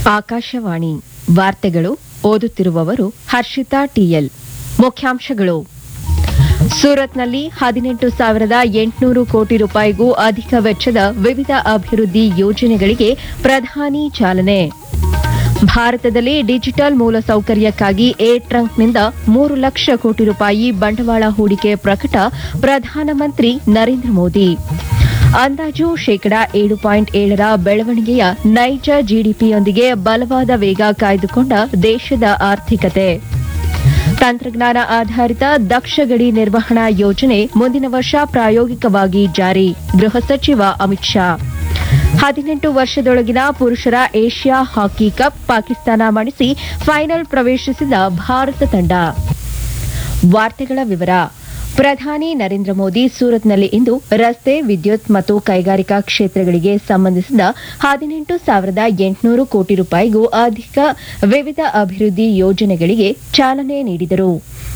ಆಕಾಶವಾಣಿ ವಾರ್ತೆಗಳು ಓದುತ್ತಿರುವವರು ಹರ್ಷಿತಾ ಟಿಎಲ್ ಮುಖ್ಯಾಂಶಗಳು ಸೂರತ್ನಲ್ಲಿ ಹದಿನೆಂಟು ಸಾವಿರದ ಎಂಟುನೂರು ಕೋಟಿ ರೂಪಾಯಿಗೂ ಅಧಿಕ ವೆಚ್ಚದ ವಿವಿಧ ಅಭಿವೃದ್ಧಿ ಯೋಜನೆಗಳಿಗೆ ಪ್ರಧಾನಿ ಚಾಲನೆ ಭಾರತದಲ್ಲಿ ಡಿಜಿಟಲ್ ಮೂಲಸೌಕರ್ಯಕ್ಕಾಗಿ ಏರ್ ಟ್ರಂಕ್ನಿಂದ ಮೂರು ಲಕ್ಷ ಕೋಟಿ ರೂಪಾಯಿ ಬಂಡವಾಳ ಹೂಡಿಕೆ ಪ್ರಕಟ ಪ್ರಧಾನಮಂತ್ರಿ ನರೇಂದ್ರ ಮೋದಿ ಅಂದಾಜು ಶೇಕಡಾ ಏಳು ಪಾಯಿಂಟ್ ಏಳರ ಬೆಳವಣಿಗೆಯ ನೈಜ ಜಿಡಿಪಿಯೊಂದಿಗೆ ಬಲವಾದ ವೇಗ ಕಾಯ್ದುಕೊಂಡ ದೇಶದ ಆರ್ಥಿಕತೆ ತಂತ್ರಜ್ಞಾನ ಆಧಾರಿತ ದಕ್ಷ ಗಡಿ ನಿರ್ವಹಣಾ ಯೋಜನೆ ಮುಂದಿನ ವರ್ಷ ಪ್ರಾಯೋಗಿಕವಾಗಿ ಜಾರಿ ಗೃಹ ಸಚಿವ ಅಮಿತ್ ಶಾ ಹದಿನೆಂಟು ವರ್ಷದೊಳಗಿನ ಪುರುಷರ ಏಷ್ಯಾ ಹಾಕಿ ಕಪ್ ಪಾಕಿಸ್ತಾನ ಮಣಿಸಿ ಫೈನಲ್ ಪ್ರವೇಶಿಸಿದ ಭಾರತ ತಂಡ ವಾರ್ತೆಗಳ ವಿವರ ಪ್ರಧಾನಿ ನರೇಂದ್ರ ಮೋದಿ ಸೂರತ್ನಲ್ಲಿ ಇಂದು ರಸ್ತೆ ವಿದ್ಯುತ್ ಮತ್ತು ಕೈಗಾರಿಕಾ ಕ್ಷೇತ್ರಗಳಿಗೆ ಸಂಬಂಧಿಸಿದ ಹದಿನೆಂಟು ಸಾವಿರದ ಎಂಟುನೂರು ಕೋಟಿ ರೂಪಾಯಿಗೂ ಅಧಿಕ ವಿವಿಧ ಅಭಿವೃದ್ಧಿ ಯೋಜನೆಗಳಿಗೆ ಚಾಲನೆ ನೀಡಿದರು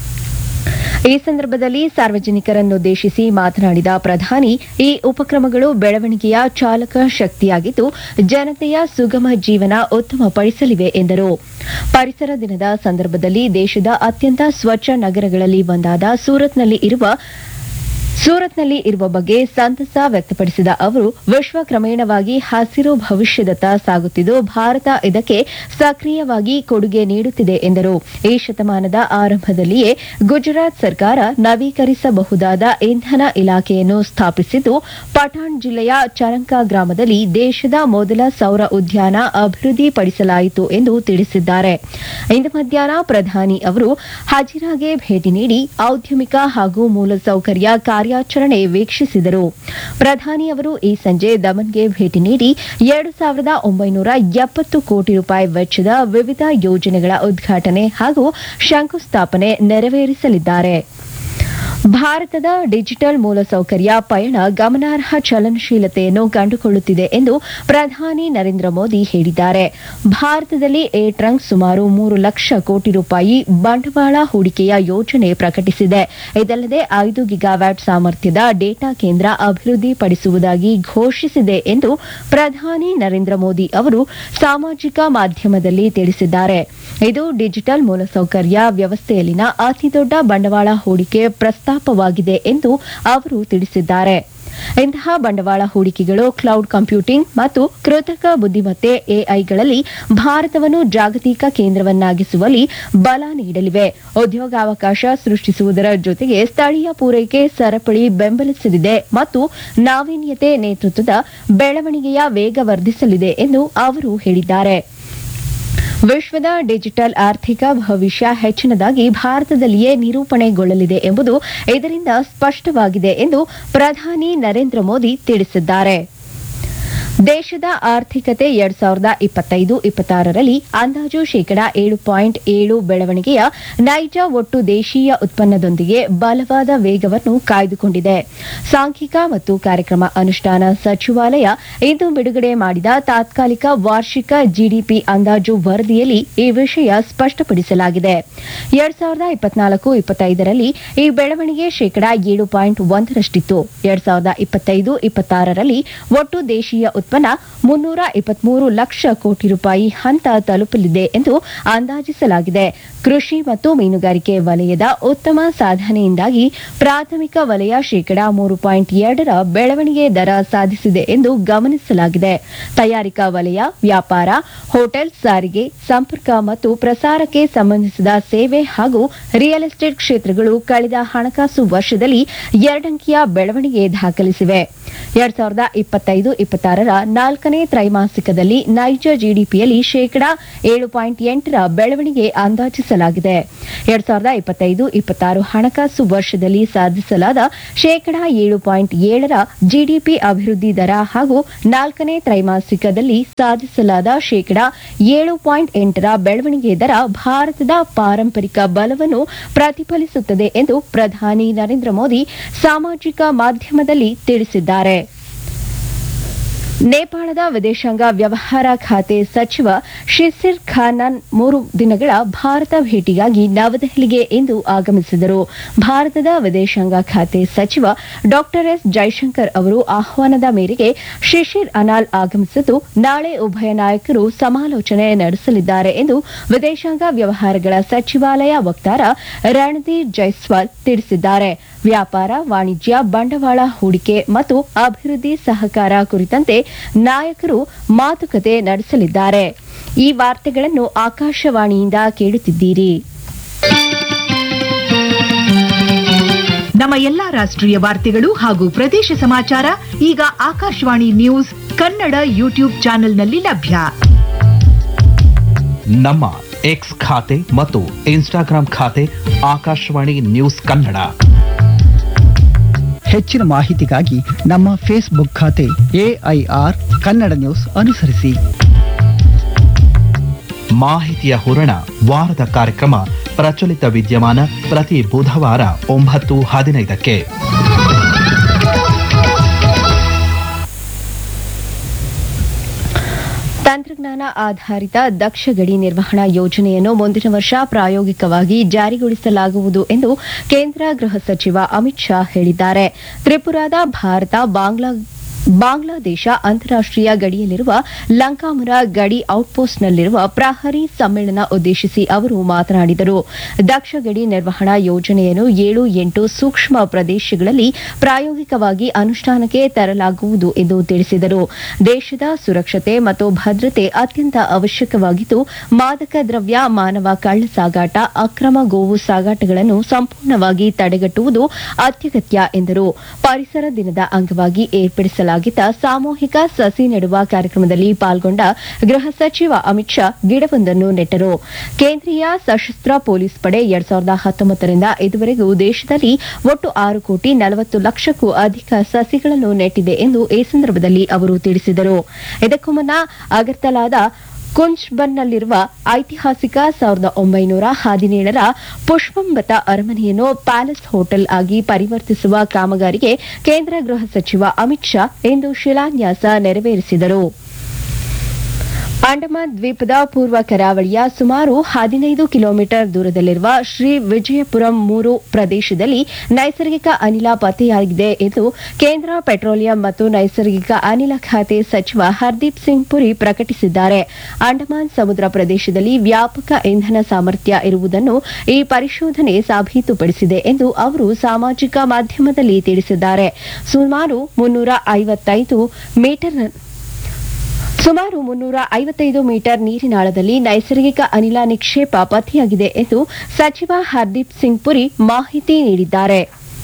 ಈ ಸಂದರ್ಭದಲ್ಲಿ ಸಾರ್ವಜನಿಕರನ್ನುದ್ದೇಶಿಸಿ ಮಾತನಾಡಿದ ಪ್ರಧಾನಿ ಈ ಉಪಕ್ರಮಗಳು ಬೆಳವಣಿಗೆಯ ಚಾಲಕ ಶಕ್ತಿಯಾಗಿದ್ದು ಜನತೆಯ ಸುಗಮ ಜೀವನ ಉತ್ತಮಪಡಿಸಲಿವೆ ಎಂದರು ಪರಿಸರ ದಿನದ ಸಂದರ್ಭದಲ್ಲಿ ದೇಶದ ಅತ್ಯಂತ ಸ್ವಚ್ಛ ನಗರಗಳಲ್ಲಿ ಒಂದಾದ ಸೂರತ್ನಲ್ಲಿ ಇರುವ ಸೂರತ್ನಲ್ಲಿ ಇರುವ ಬಗ್ಗೆ ಸಂತಸ ವ್ಯಕ್ತಪಡಿಸಿದ ಅವರು ವಿಶ್ವ ಕ್ರಮೇಣವಾಗಿ ಹಸಿರು ಭವಿಷ್ಯದತ್ತ ಸಾಗುತ್ತಿದ್ದು ಭಾರತ ಇದಕ್ಕೆ ಸಕ್ರಿಯವಾಗಿ ಕೊಡುಗೆ ನೀಡುತ್ತಿದೆ ಎಂದರು ಈ ಶತಮಾನದ ಆರಂಭದಲ್ಲಿಯೇ ಗುಜರಾತ್ ಸರ್ಕಾರ ನವೀಕರಿಸಬಹುದಾದ ಇಂಧನ ಇಲಾಖೆಯನ್ನು ಸ್ಥಾಪಿಸಿದ್ದು ಪಠಾಣ್ ಜಿಲ್ಲೆಯ ಚರಂಕಾ ಗ್ರಾಮದಲ್ಲಿ ದೇಶದ ಮೊದಲ ಸೌರ ಉದ್ಯಾನ ಅಭಿವೃದ್ಧಿಪಡಿಸಲಾಯಿತು ಎಂದು ತಿಳಿಸಿದ್ದಾರೆ ಇಂದು ಮಧ್ಯಾಹ್ನ ಪ್ರಧಾನಿ ಅವರು ಹಜಿರಾಗೆ ಭೇಟಿ ನೀಡಿ ಔದ್ಯಮಿಕ ಹಾಗೂ ಮೂಲಸೌಕರ್ಯ ಕಾರ್ಯಾಚರಣೆ ವೀಕ್ಷಿಸಿದರು ಪ್ರಧಾನಿ ಅವರು ಈ ಸಂಜೆ ದಮನ್ಗೆ ಭೇಟಿ ನೀಡಿ ಎರಡು ಸಾವಿರದ ಒಂಬೈನೂರ ಎಪ್ಪತ್ತು ಕೋಟಿ ರೂಪಾಯಿ ವೆಚ್ಚದ ವಿವಿಧ ಯೋಜನೆಗಳ ಉದ್ಘಾಟನೆ ಹಾಗೂ ಶಂಕುಸ್ಥಾಪನೆ ನೆರವೇರಿಸಲಿದ್ದಾರೆ ಭಾರತದ ಡಿಜಿಟಲ್ ಮೂಲಸೌಕರ್ಯ ಪಯಣ ಗಮನಾರ್ಹ ಚಲನಶೀಲತೆಯನ್ನು ಕಂಡುಕೊಳ್ಳುತ್ತಿದೆ ಎಂದು ಪ್ರಧಾನಿ ನರೇಂದ್ರ ಮೋದಿ ಹೇಳಿದ್ದಾರೆ ಭಾರತದಲ್ಲಿ ಏರ್ ಟ್ರಂಕ್ ಸುಮಾರು ಮೂರು ಲಕ್ಷ ಕೋಟಿ ರೂಪಾಯಿ ಬಂಡವಾಳ ಹೂಡಿಕೆಯ ಯೋಜನೆ ಪ್ರಕಟಿಸಿದೆ ಇದಲ್ಲದೆ ಐದು ಗಿಗಾವ್ಯಾಟ್ ಸಾಮರ್ಥ್ಯದ ಡೇಟಾ ಕೇಂದ್ರ ಅಭಿವೃದ್ಧಿಪಡಿಸುವುದಾಗಿ ಘೋಷಿಸಿದೆ ಎಂದು ಪ್ರಧಾನಿ ನರೇಂದ್ರ ಮೋದಿ ಅವರು ಸಾಮಾಜಿಕ ಮಾಧ್ಯಮದಲ್ಲಿ ತಿಳಿಸಿದ್ದಾರೆ ಇದು ಡಿಜಿಟಲ್ ಮೂಲಸೌಕರ್ಯ ವ್ಯವಸ್ಥೆಯಲ್ಲಿನ ಅತಿದೊಡ್ಡ ಬಂಡವಾಳ ಹೂಡಿಕೆ ಪ್ರಸ್ತಾಪವಾಗಿದೆ ಎಂದು ಅವರು ತಿಳಿಸಿದ್ದಾರೆ ಇಂತಹ ಬಂಡವಾಳ ಹೂಡಿಕೆಗಳು ಕ್ಲೌಡ್ ಕಂಪ್ಯೂಟಿಂಗ್ ಮತ್ತು ಕೃತಕ ಬುದ್ದಿಮತ್ತೆ ಎಐಗಳಲ್ಲಿ ಭಾರತವನ್ನು ಜಾಗತಿಕ ಕೇಂದ್ರವನ್ನಾಗಿಸುವಲ್ಲಿ ಬಲ ನೀಡಲಿವೆ ಉದ್ಯೋಗಾವಕಾಶ ಸೃಷ್ಟಿಸುವುದರ ಜೊತೆಗೆ ಸ್ಥಳೀಯ ಪೂರೈಕೆ ಸರಪಳಿ ಬೆಂಬಲಿಸಲಿದೆ ಮತ್ತು ನಾವೀನ್ಯತೆ ನೇತೃತ್ವದ ಬೆಳವಣಿಗೆಯ ವೇಗ ವರ್ಧಿಸಲಿದೆ ಎಂದು ಅವರು ಹೇಳಿದ್ದಾರೆ ವಿಶ್ವದ ಡಿಜಿಟಲ್ ಆರ್ಥಿಕ ಭವಿಷ್ಯ ಹೆಚ್ಚಿನದಾಗಿ ಭಾರತದಲ್ಲಿಯೇ ನಿರೂಪಣೆಗೊಳ್ಳಲಿದೆ ಎಂಬುದು ಇದರಿಂದ ಸ್ಪಷ್ಟವಾಗಿದೆ ಎಂದು ಪ್ರಧಾನಿ ನರೇಂದ್ರ ಮೋದಿ ತಿಳಿಸಿದ್ದಾರೆ ದೇಶದ ಆರ್ಥಿಕತೆ ಎರಡ್ ಸಾವಿರದ ಇಪ್ಪತ್ತೈದು ಇಪ್ಪತ್ತಾರರಲ್ಲಿ ಅಂದಾಜು ಶೇಕಡಾ ಏಳು ಪಾಯಿಂಟ್ ಏಳು ಬೆಳವಣಿಗೆಯ ನೈಜ ಒಟ್ಟು ದೇಶೀಯ ಉತ್ಪನ್ನದೊಂದಿಗೆ ಬಲವಾದ ವೇಗವನ್ನು ಕಾಯ್ದುಕೊಂಡಿದೆ ಸಾಂಖ್ಯಿಕ ಮತ್ತು ಕಾರ್ಯಕ್ರಮ ಅನುಷ್ಠಾನ ಸಚಿವಾಲಯ ಇಂದು ಬಿಡುಗಡೆ ಮಾಡಿದ ತಾತ್ಕಾಲಿಕ ವಾರ್ಷಿಕ ಜಿಡಿಪಿ ಅಂದಾಜು ವರದಿಯಲ್ಲಿ ಈ ವಿಷಯ ಸ್ಪಷ್ಟಪಡಿಸಲಾಗಿದೆ ಎರಡ್ ಸಾವಿರದ ಇಪ್ಪತ್ನಾಲ್ಕು ಇಪ್ಪತ್ತೈದರಲ್ಲಿ ಈ ಬೆಳವಣಿಗೆ ಶೇಕಡಾ ಏಳು ಪಾಯಿಂಟ್ ಒಂದರಷ್ಟಿತ್ತು ಎರಡ್ ಸಾವಿರದ ಇಪ್ಪತ್ತೈದು ಇಪ್ಪತ್ತಾರರಲ್ಲಿ ಒಟ್ಟು ದೇಶೀಯ ಉತ್ಪನ್ನ ಮುನ್ನೂರ ಇಪ್ಪತ್ಮೂರು ಲಕ್ಷ ಕೋಟಿ ರೂಪಾಯಿ ಹಂತ ತಲುಪಲಿದೆ ಎಂದು ಅಂದಾಜಿಸಲಾಗಿದೆ ಕೃಷಿ ಮತ್ತು ಮೀನುಗಾರಿಕೆ ವಲಯದ ಉತ್ತಮ ಸಾಧನೆಯಿಂದಾಗಿ ಪ್ರಾಥಮಿಕ ವಲಯ ಶೇಕಡಾ ಮೂರು ಪಾಯಿಂಟ್ ಎರಡರ ಬೆಳವಣಿಗೆ ದರ ಸಾಧಿಸಿದೆ ಎಂದು ಗಮನಿಸಲಾಗಿದೆ ತಯಾರಿಕಾ ವಲಯ ವ್ಯಾಪಾರ ಹೋಟೆಲ್ ಸಾರಿಗೆ ಸಂಪರ್ಕ ಮತ್ತು ಪ್ರಸಾರಕ್ಕೆ ಸಂಬಂಧಿಸಿದ ಸೇವೆ ಹಾಗೂ ರಿಯಲ್ ಎಸ್ಟೇಟ್ ಕ್ಷೇತ್ರಗಳು ಕಳೆದ ಹಣಕಾಸು ವರ್ಷದಲ್ಲಿ ಎರಡಂಕಿಯ ಬೆಳವಣಿಗೆ ದಾಖಲಿಸಿವೆ ಎರಡ್ ಸಾವಿರದ ಇಪ್ಪತ್ತೈದು ಇಪ್ಪತ್ತಾರರ ನಾಲ್ಕನೇ ತ್ರೈಮಾಸಿಕದಲ್ಲಿ ನೈಜ ಜಿಡಿಪಿಯಲ್ಲಿ ಶೇಕಡಾ ಏಳು ಪಾಯಿಂಟ್ ಎಂಟರ ಬೆಳವಣಿಗೆ ಅಂದಾಜಿಸಲಾಗಿದೆ ಎರಡ್ ಸಾವಿರದ ಇಪ್ಪತ್ತೈದು ಇಪ್ಪತ್ತಾರು ಹಣಕಾಸು ವರ್ಷದಲ್ಲಿ ಸಾಧಿಸಲಾದ ಶೇಕಡಾ ಏಳು ಪಾಯಿಂಟ್ ಏಳರ ಜಿಡಿಪಿ ಅಭಿವೃದ್ಧಿ ದರ ಹಾಗೂ ನಾಲ್ಕನೇ ತ್ರೈಮಾಸಿಕದಲ್ಲಿ ಸಾಧಿಸಲಾದ ಶೇಕಡಾ ಏಳು ಪಾಯಿಂಟ್ ಎಂಟರ ಬೆಳವಣಿಗೆ ದರ ಭಾರತದ ಪಾರಂಪರಿಕ ಬಲವನ್ನು ಪ್ರತಿಫಲಿಸುತ್ತದೆ ಎಂದು ಪ್ರಧಾನಿ ನರೇಂದ್ರ ಮೋದಿ ಸಾಮಾಜಿಕ ಮಾಧ್ಯಮದಲ್ಲಿ ತಿಳಿಸಿದ್ದಾರೆ ನೇಪಾಳದ ವಿದೇಶಾಂಗ ವ್ಯವಹಾರ ಖಾತೆ ಸಚಿವ ಶಿಸಿರ್ ಖಾನನ್ ಮೂರು ದಿನಗಳ ಭಾರತ ಭೇಟಿಗಾಗಿ ನವದೆಹಲಿಗೆ ಇಂದು ಆಗಮಿಸಿದರು ಭಾರತದ ವಿದೇಶಾಂಗ ಖಾತೆ ಸಚಿವ ಡಾ ಎಸ್ ಜೈಶಂಕರ್ ಅವರು ಆಹ್ವಾನದ ಮೇರೆಗೆ ಶಿಶಿರ್ ಅನಾಲ್ ಆಗಮಿಸಿದ್ದು ನಾಳೆ ಉಭಯ ನಾಯಕರು ಸಮಾಲೋಚನೆ ನಡೆಸಲಿದ್ದಾರೆ ಎಂದು ವಿದೇಶಾಂಗ ವ್ಯವಹಾರಗಳ ಸಚಿವಾಲಯ ವಕ್ತಾರ ರಣಧೀರ್ ಜೈಸ್ವಾಲ್ ತಿಳಿಸಿದ್ದಾರೆ ವ್ಯಾಪಾರ ವಾಣಿಜ್ಯ ಬಂಡವಾಳ ಹೂಡಿಕೆ ಮತ್ತು ಅಭಿವೃದ್ಧಿ ಸಹಕಾರ ಕುರಿತಂತೆ ನಾಯಕರು ಮಾತುಕತೆ ನಡೆಸಲಿದ್ದಾರೆ ಈ ವಾರ್ತೆಗಳನ್ನು ಆಕಾಶವಾಣಿಯಿಂದ ಕೇಳುತ್ತಿದ್ದೀರಿ ನಮ್ಮ ಎಲ್ಲಾ ರಾಷ್ಟ್ರೀಯ ವಾರ್ತೆಗಳು ಹಾಗೂ ಪ್ರದೇಶ ಸಮಾಚಾರ ಈಗ ಆಕಾಶವಾಣಿ ನ್ಯೂಸ್ ಕನ್ನಡ ಯೂಟ್ಯೂಬ್ ಚಾನೆಲ್ನಲ್ಲಿ ಲಭ್ಯ ನಮ್ಮ ಎಕ್ಸ್ ಖಾತೆ ಮತ್ತು ಇನ್ಸ್ಟಾಗ್ರಾಂ ಖಾತೆ ಆಕಾಶವಾಣಿ ನ್ಯೂಸ್ ಕನ್ನಡ ಹೆಚ್ಚಿನ ಮಾಹಿತಿಗಾಗಿ ನಮ್ಮ ಫೇಸ್ಬುಕ್ ಖಾತೆ ಎಐಆರ್ ಕನ್ನಡ ನ್ಯೂಸ್ ಅನುಸರಿಸಿ ಮಾಹಿತಿಯ ಹೂರಣ ವಾರದ ಕಾರ್ಯಕ್ರಮ ಪ್ರಚಲಿತ ವಿದ್ಯಮಾನ ಪ್ರತಿ ಬುಧವಾರ ಒಂಬತ್ತು ಹದಿನೈದಕ್ಕೆ ತಂತ್ರಜ್ಞಾನ ಆಧಾರಿತ ದಕ್ಷ ಗಡಿ ನಿರ್ವಹಣಾ ಯೋಜನೆಯನ್ನು ಮುಂದಿನ ವರ್ಷ ಪ್ರಾಯೋಗಿಕವಾಗಿ ಜಾರಿಗೊಳಿಸಲಾಗುವುದು ಎಂದು ಕೇಂದ್ರ ಗೃಹ ಸಚಿವ ಅಮಿತ್ ಶಾ ಹೇಳಿದ್ದಾರೆ ತ್ರಿಪುರಾದ ಭಾರತ ಬಾಂಗ್ಲಾ ಬಾಂಗ್ಲಾದೇಶ ಅಂತಾರಾಷ್ಟೀಯ ಗಡಿಯಲ್ಲಿರುವ ಲಂಕಾಮುರ ಗಡಿ ಔಟ್ಪೋಸ್ಟ್ನಲ್ಲಿರುವ ಪ್ರಹರಿ ಸಮ್ಮೇಳನ ಉದ್ದೇಶಿಸಿ ಅವರು ಮಾತನಾಡಿದರು ದಕ್ಷ ಗಡಿ ನಿರ್ವಹಣಾ ಯೋಜನೆಯನ್ನು ಏಳು ಎಂಟು ಸೂಕ್ಷ್ಮ ಪ್ರದೇಶಗಳಲ್ಲಿ ಪ್ರಾಯೋಗಿಕವಾಗಿ ಅನುಷ್ಠಾನಕ್ಕೆ ತರಲಾಗುವುದು ಎಂದು ತಿಳಿಸಿದರು ದೇಶದ ಸುರಕ್ಷತೆ ಮತ್ತು ಭದ್ರತೆ ಅತ್ಯಂತ ಅವಶ್ಯಕವಾಗಿದ್ದು ಮಾದಕ ದ್ರವ್ಯ ಮಾನವ ಕಳ್ಳ ಸಾಗಾಟ ಅಕ್ರಮ ಗೋವು ಸಾಗಾಟಗಳನ್ನು ಸಂಪೂರ್ಣವಾಗಿ ತಡೆಗಟ್ಟುವುದು ಅತ್ಯಗತ್ಯ ಎಂದರು ಪರಿಸರ ದಿನದ ಅಂಗವಾಗಿ ಏರ್ಪಡಿಸಲಾಗಿದ್ದ ಸಾಮೂಹಿಕ ಸಸಿ ನೆಡುವ ಕಾರ್ಯಕ್ರಮದಲ್ಲಿ ಪಾಲ್ಗೊಂಡ ಗೃಹ ಸಚಿವ ಅಮಿತ್ ಶಾ ಗಿಡವೊಂದನ್ನು ನೆಟ್ಟರು ಕೇಂದ್ರೀಯ ಸಶಸ್ತ್ರ ಪೊಲೀಸ್ ಪಡೆ ಎರಡ್ ಸಾವಿರದ ಹತ್ತೊಂಬತ್ತರಿಂದ ಇದುವರೆಗೂ ದೇಶದಲ್ಲಿ ಒಟ್ಟು ಆರು ಕೋಟಿ ನಲವತ್ತು ಲಕ್ಷಕ್ಕೂ ಅಧಿಕ ಸಸಿಗಳನ್ನು ನೆಟ್ಟಿದೆ ಎಂದು ಈ ಸಂದರ್ಭದಲ್ಲಿ ಅವರು ತಿಳಿಸಿದರು ಇದಕ್ಕೂ ಮುನ್ನ ಅಗರ್ತಲಾದ ಕುಂಚ್ಬನ್ನಲ್ಲಿರುವ ಐತಿಹಾಸಿಕ ಸಾವಿರದ ಒಂಬೈನೂರ ಹದಿನೇಳರ ಪುಷ್ಪಂಬತ ಅರಮನೆಯನ್ನು ಪ್ಯಾಲೇಸ್ ಹೋಟೆಲ್ ಆಗಿ ಪರಿವರ್ತಿಸುವ ಕಾಮಗಾರಿಗೆ ಕೇಂದ್ರ ಗೃಹ ಸಚಿವ ಅಮಿತ್ ಶಾ ಇಂದು ಶಿಲಾನ್ಯಾಸ ನೆರವೇರಿಸಿದರು ಅಂಡಮಾನ್ ದ್ವೀಪದ ಪೂರ್ವ ಕರಾವಳಿಯ ಸುಮಾರು ಹದಿನೈದು ಕಿಲೋಮೀಟರ್ ದೂರದಲ್ಲಿರುವ ಶ್ರೀ ವಿಜಯಪುರಂ ಮೂರು ಪ್ರದೇಶದಲ್ಲಿ ನೈಸರ್ಗಿಕ ಅನಿಲ ಪತ್ತೆಯಾಗಿದೆ ಎಂದು ಕೇಂದ್ರ ಪೆಟ್ರೋಲಿಯಂ ಮತ್ತು ನೈಸರ್ಗಿಕ ಅನಿಲ ಖಾತೆ ಸಚಿವ ಹರ್ದೀಪ್ ಸಿಂಗ್ ಪುರಿ ಪ್ರಕಟಿಸಿದ್ದಾರೆ ಅಂಡಮಾನ್ ಸಮುದ್ರ ಪ್ರದೇಶದಲ್ಲಿ ವ್ಯಾಪಕ ಇಂಧನ ಸಾಮರ್ಥ್ಯ ಇರುವುದನ್ನು ಈ ಪರಿಶೋಧನೆ ಸಾಬೀತುಪಡಿಸಿದೆ ಎಂದು ಅವರು ಸಾಮಾಜಿಕ ಮಾಧ್ಯಮದಲ್ಲಿ ತಿಳಿಸಿದ್ದಾರೆ ಸುಮಾರು ಮುನ್ನೂರ ಐವತ್ತೈದು ಮೀಟರ್ ಸುಮಾರು ಮುನ್ನೂರ ಐವತ್ತೈದು ಮೀಟರ್ ನೀರಿನಾಳದಲ್ಲಿ ನೈಸರ್ಗಿಕ ಅನಿಲ ನಿಕ್ಷೇಪ ಪತ್ತೆಯಾಗಿದೆ ಎಂದು ಸಚಿವ ಹರ್ದೀಪ್ ಸಿಂಗ್ ಪುರಿ ಮಾಹಿತಿ ನೀಡಿದ್ದಾರೆ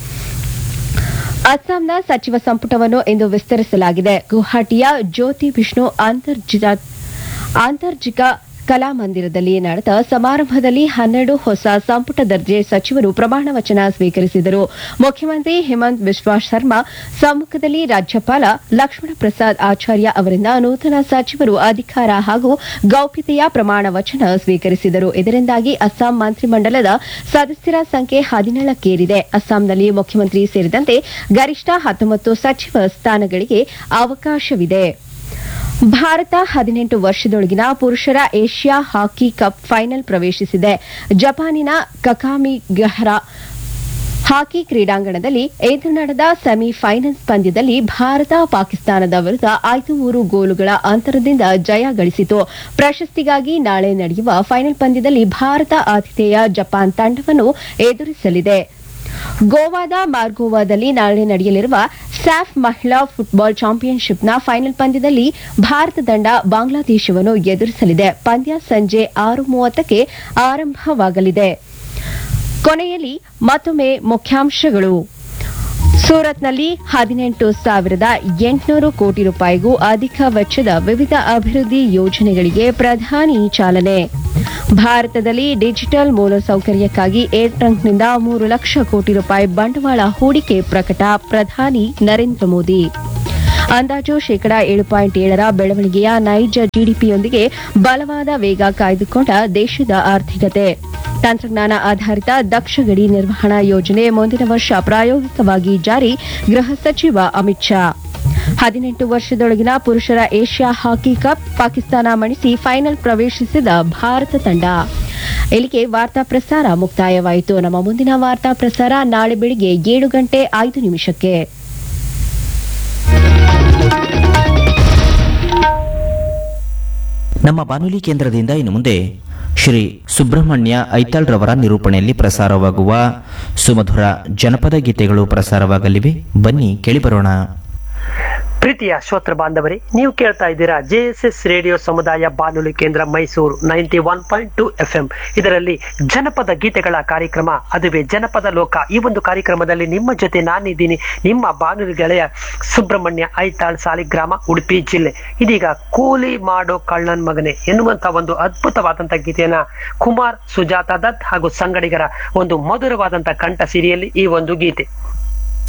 ಅಸ್ಸಾಂನ ಸಚಿವ ಸಂಪುಟವನ್ನು ಇಂದು ವಿಸ್ತರಿಸಲಾಗಿದೆ ಗುವಾಹಟಿಯ ಜ್ಯೋತಿ ವಿಷ್ಣು ಅಂತರ್ಜಿತ ಆಂತರ್ಜಿಕ ಕಲಾಮಂದಿರದಲ್ಲಿ ನಡೆದ ಸಮಾರಂಭದಲ್ಲಿ ಹನ್ನೆರಡು ಹೊಸ ಸಂಪುಟ ದರ್ಜೆ ಸಚಿವರು ಪ್ರಮಾಣ ವಚನ ಸ್ವೀಕರಿಸಿದರು ಮುಖ್ಯಮಂತ್ರಿ ಹೇಮಂತ್ ಬಿಶ್ವಾ ಶರ್ಮಾ ಸಮ್ಮುಖದಲ್ಲಿ ರಾಜ್ಯಪಾಲ ಲಕ್ಷ್ಮಣ ಪ್ರಸಾದ್ ಆಚಾರ್ಯ ಅವರಿಂದ ನೂತನ ಸಚಿವರು ಅಧಿಕಾರ ಹಾಗೂ ಗೌಪ್ಯತೆಯ ಪ್ರಮಾಣ ವಚನ ಸ್ವೀಕರಿಸಿದರು ಇದರಿಂದಾಗಿ ಅಸ್ಸಾಂ ಮಂತ್ರಿಮಂಡಲದ ಸದಸ್ಯರ ಸಂಖ್ಯೆ ಹದಿನೇಳಕ್ಕೇರಿದೆ ಅಸ್ಸಾಂನಲ್ಲಿ ಮುಖ್ಯಮಂತ್ರಿ ಸೇರಿದಂತೆ ಗರಿಷ್ಠ ಹತ್ತೊಂಬತ್ತು ಸಚಿವ ಸ್ಥಾನಗಳಿಗೆ ಅವಕಾಶವಿದೆ ಭಾರತ ಹದಿನೆಂಟು ವರ್ಷದೊಳಗಿನ ಪುರುಷರ ಏಷ್ಯಾ ಹಾಕಿ ಕಪ್ ಫೈನಲ್ ಪ್ರವೇಶಿಸಿದೆ ಜಪಾನಿನ ಕಕಾಮಿಗಹರ ಹಾಕಿ ಕ್ರೀಡಾಂಗಣದಲ್ಲಿ ಇಂದು ನಡೆದ ಸೆಮಿಫೈನಲ್ಸ್ ಪಂದ್ಯದಲ್ಲಿ ಭಾರತ ಪಾಕಿಸ್ತಾನದ ವಿರುದ್ಧ ಐದು ಮೂರು ಗೋಲುಗಳ ಅಂತರದಿಂದ ಜಯ ಗಳಿಸಿತು ಪ್ರಶಸ್ತಿಗಾಗಿ ನಾಳೆ ನಡೆಯುವ ಫೈನಲ್ ಪಂದ್ಯದಲ್ಲಿ ಭಾರತ ಆತಿಥೇಯ ಜಪಾನ್ ತಂಡವನ್ನು ಎದುರಿಸಲಿದೆ ಗೋವಾದ ಮಾರ್ಗೋವಾದಲ್ಲಿ ನಾಳೆ ನಡೆಯಲಿರುವ ಸ್ಯಾಫ್ ಮಹಿಳಾ ಫುಟ್ಬಾಲ್ ಚಾಂಪಿಯನ್ಶಿಪ್ನ ಫೈನಲ್ ಪಂದ್ಯದಲ್ಲಿ ಭಾರತ ತಂಡ ಬಾಂಗ್ಲಾದೇಶವನ್ನು ಎದುರಿಸಲಿದೆ ಪಂದ್ಯ ಸಂಜೆ ಆರು ಮೂವತ್ತಕ್ಕೆ ಆರಂಭವಾಗಲಿದೆ ಕೊನೆಯಲ್ಲಿ ಮತ್ತೊಮ್ಮೆ ಮುಖ್ಯಾಂಶಗಳು ಸೂರತ್ನಲ್ಲಿ ಹದಿನೆಂಟು ಸಾವಿರದ ಎಂಟುನೂರು ಕೋಟಿ ರೂಪಾಯಿಗೂ ಅಧಿಕ ವೆಚ್ಚದ ವಿವಿಧ ಅಭಿವೃದ್ಧಿ ಯೋಜನೆಗಳಿಗೆ ಪ್ರಧಾನಿ ಚಾಲನೆ ಭಾರತದಲ್ಲಿ ಡಿಜಿಟಲ್ ಮೂಲಸೌಕರ್ಯಕ್ಕಾಗಿ ಏರ್ಟ್ರಂಕ್ನಿಂದ ಮೂರು ಲಕ್ಷ ಕೋಟಿ ರೂಪಾಯಿ ಬಂಡವಾಳ ಹೂಡಿಕೆ ಪ್ರಕಟ ಪ್ರಧಾನಿ ನರೇಂದ್ರ ಮೋದಿ ಅಂದಾಜು ಶೇಕಡಾ ಏಳು ಪಾಯಿಂಟ್ ಏಳರ ಬೆಳವಣಿಗೆಯ ನೈಜ ಜಿಡಿಪಿಯೊಂದಿಗೆ ಬಲವಾದ ವೇಗ ಕಾಯ್ದುಕೊಂಡ ದೇಶದ ಆರ್ಥಿಕತೆ ತಂತ್ರಜ್ಞಾನ ಆಧಾರಿತ ದಕ್ಷ ಗಡಿ ನಿರ್ವಹಣಾ ಯೋಜನೆ ಮುಂದಿನ ವರ್ಷ ಪ್ರಾಯೋಗಿಕವಾಗಿ ಜಾರಿ ಗೃಹ ಸಚಿವ ಅಮಿತ್ ಶಾ ಹದಿನೆಂಟು ವರ್ಷದೊಳಗಿನ ಪುರುಷರ ಏಷ್ಯಾ ಹಾಕಿ ಕಪ್ ಪಾಕಿಸ್ತಾನ ಮಣಿಸಿ ಫೈನಲ್ ಪ್ರವೇಶಿಸಿದ ಭಾರತ ತಂಡ ಇಲ್ಲಿಗೆ ವಾರ್ತಾ ಪ್ರಸಾರ ಮುಕ್ತಾಯವಾಯಿತು ನಮ್ಮ ಮುಂದಿನ ವಾರ್ತಾ ಪ್ರಸಾರ ನಾಳೆ ಬೆಳಿಗ್ಗೆ ಏಳು ಗಂಟೆ ಐದು ನಿಮಿಷಕ್ಕೆ ನಮ್ಮ ಬಾನುಲಿ ಕೇಂದ್ರದಿಂದ ಇನ್ನು ಮುಂದೆ ಶ್ರೀ ಸುಬ್ರಹ್ಮಣ್ಯ ಐತಾಳ್ ರವರ ನಿರೂಪಣೆಯಲ್ಲಿ ಪ್ರಸಾರವಾಗುವ ಸುಮಧುರ ಜನಪದ ಗೀತೆಗಳು ಪ್ರಸಾರವಾಗಲಿವೆ ಬನ್ನಿ ಕೇಳಿಬರೋಣ ಪ್ರೀತಿಯ ಶ್ರೋತೃ ಬಾಂಧವರೇ ನೀವು ಕೇಳ್ತಾ ಇದ್ದೀರಾ ಜೆ ಎಸ್ ಎಸ್ ರೇಡಿಯೋ ಸಮುದಾಯ ಬಾನುಲಿ ಕೇಂದ್ರ Mysuru ninety one point two F M ಇದರಲ್ಲಿ ಜನಪದ ಗೀತೆಗಳ ಕಾರ್ಯಕ್ರಮ ಅದುವೇ ಜನಪದ ಲೋಕ ಈ ಒಂದು ಕಾರ್ಯಕ್ರಮದಲ್ಲಿ ನಿಮ್ಮ ಜೊತೆ ನಾನಿದ್ದೀನಿ ನಿಮ್ಮ ಬಾನುಲಿ ಗೆಳೆಯ ಸುಬ್ರಹ್ಮಣ್ಯ ಐತಾಳ್ ಸಾಲಿಗ್ರಾಮ ಉಡುಪಿ ಜಿಲ್ಲೆ ಇದೀಗ ಕೂಲಿ ಮಾಡೋ ಕಳ್ಳನ್ ಮಗನೆ ಎನ್ನುವಂತ ಒಂದು ಅದ್ಭುತವಾದಂತ ಗೀತೆಯನ್ನ ಕುಮಾರ್ ಸುಜಾತ ದತ್ ಹಾಗೂ ಸಂಗಡಿಗರ ಒಂದು ಮಧುರವಾದಂತ ಕಂಠ ಸಿರಿಯಲ್ಲಿ ಈ ಒಂದು ಗೀತೆ